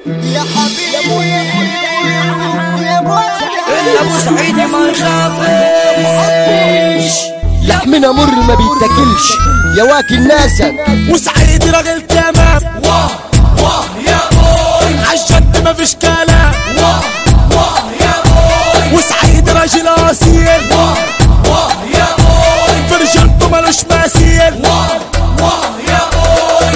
يا حبيبي يا ابو ابو سعيد ما يخافش لحمنا مر ما بيتاكلش يا واكل ناسك وسعيد راجل تمام واه واه يا بوي عالجد مفيش كلام واه واه يا بوي وسعيد راجل اصيل واه واه يا بوي في رجالته ملوش مثيل واه واه يا بوي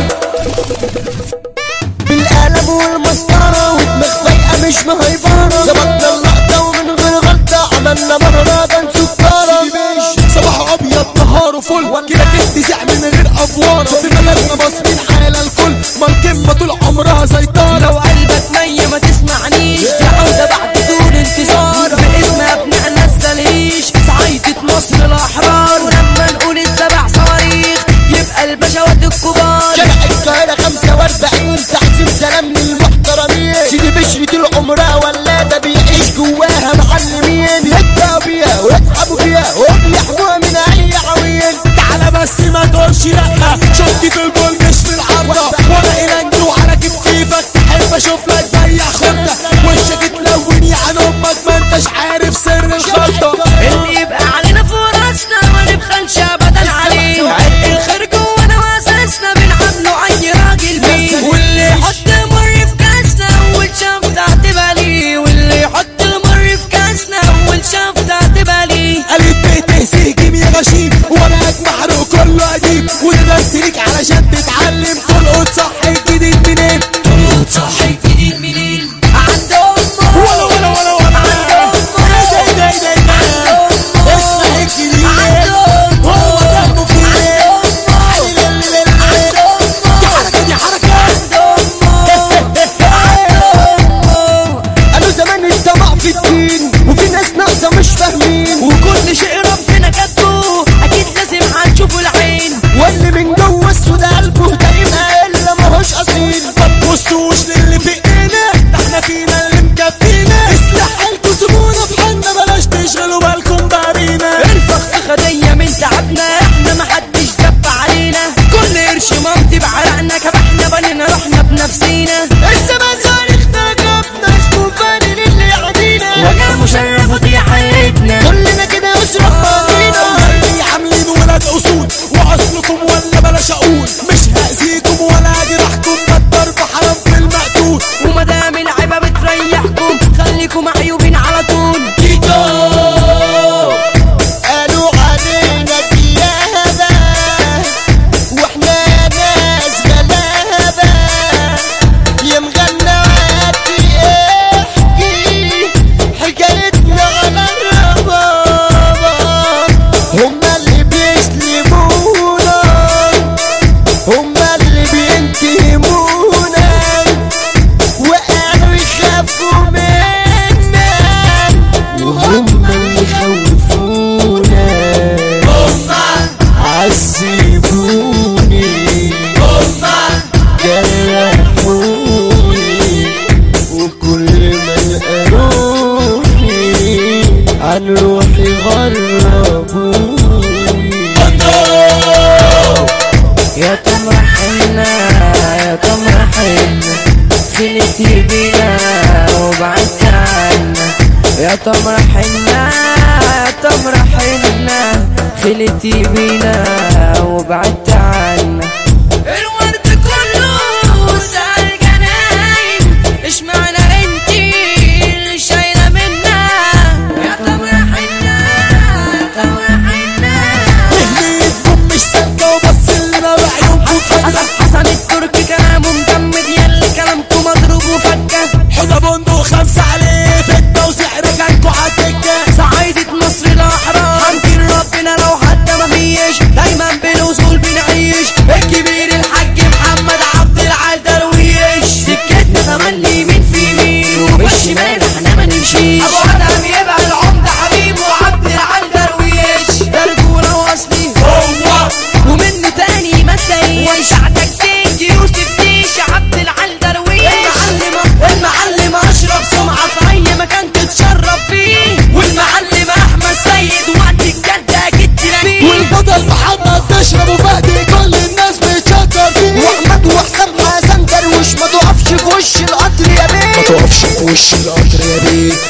بالقلم والمسطرة ودماغ فايقة مش مهيبرة ظبطنا اللقطة ومن غير غلطة عملنا مهرجان سكرة صباح ابيض نهاره فل كده كنت زع من غير افوار في بلدنا باصمين حالة الكل ما الكلمة طول عمرها سيطرة لو قلبك ني ما تسمعنيش يا عودة بعد طول انتظار باسم ابنائنا السليش صعيدة مصر الاحرار ولما نقول السبع صواريخ يبقى البشوات الكبار شارع القاهرة 45 تحسين سلام للمحترمين سيدي بشري طول عمرها ولادة بيعيش جواها معلمين يبدأوا بيها ويتعبوا فيها وبيحموها من أي عويل تعالى بس ما تقولش لا شفت البول مش في العرضة ولا إلانجي وعلى كتفيفك تحب اشوف لك بيع خطة وشك تلون يا عن امك ما انتش عارف سر الخلطة اللي يبقى علينا فرصنا ما نبخلش ابدا عليه عرق الخير جوانا واساسنا بنعامله اي راجل بيه واللي يحط مر في كاسنا اول شفطة هتبقى ليه واللي يحط مر في كاسنا اول شفطة هتبقى ليه قالت بيت سيجي يا غشيم ورقك محروق كله قديم وده بس ليك علشان تتعلم تلقط صح الجديد منين تلقط صح الجديد منين عند امه ولا ولا ولا ولا عند امه ايه ده ايه ده ايه ده عند امه اسمع الجديد عند امه هو دمه فيه عند امه عند دي امه حركة دي حركة قالوا زمان الطمع في الدين وفي ناس ناقصة مش فاهمين وكل شيء ربنا كاتبه اكيد لازم هنشوفه العين واللي من جوه السود قلبه دايما الا ماهوش اصيل ما تبصوش للي في ايدينا ده احنا فينا اللي مكفينا اصلح حالكوا سيبونا في حالنا بلاش تشغلوا بالكم بابينا انفخ في خدية من تعبنا احنا محدش دب علينا كل قرش مامتي بعرقنا كبحنا بنينا رحنا بنفسينا الزمان صارخنا جبنا اسمه فاني للي يعدينا وجع مشرف ودي حياتنا كلنا كده اشرب بعضينا اللي عاملين ولاد اسود واصلكم ولا بلاش اقول مش هاذيكم ولا اجرحكم ما الضرب حرام في المقتول ومدام العيبة بتريحكم خليكم عيوبين على طول قالوا علينا ديابة واحنا ناس غلابة يا مغنى عادي احكي حكايتنا على الربابة هما اللي بيسلمونا هما اللي بينتهمونا وقالوا يخافوا منا وهم اللي خوفونا عذبوني جرحوني وكل ما يقروحي عن روحي غربوني يا تمر حنا يا تمر حنا خلتي بينا وبعدت عنا يا تمر حنا يا تمر حنا خلتي بينا وبعدت عنا الورد كله سأل جناين اشمعنى انتي اللي شايلة منا يا تمر حنا يا تمر حنا تهليكم مش سكة وبس لنا بعيونكم حسن حسن التركي كلامه مجمد يلي كلامكم مضروب وفكه حدا بندق خمسة عليه فتة وسعر جايكوا عالدكة صعيدة مصر الأحرار دين ربنا لو حتى ما فيش دايما بالوصول بنعيش وش القطر يا بيه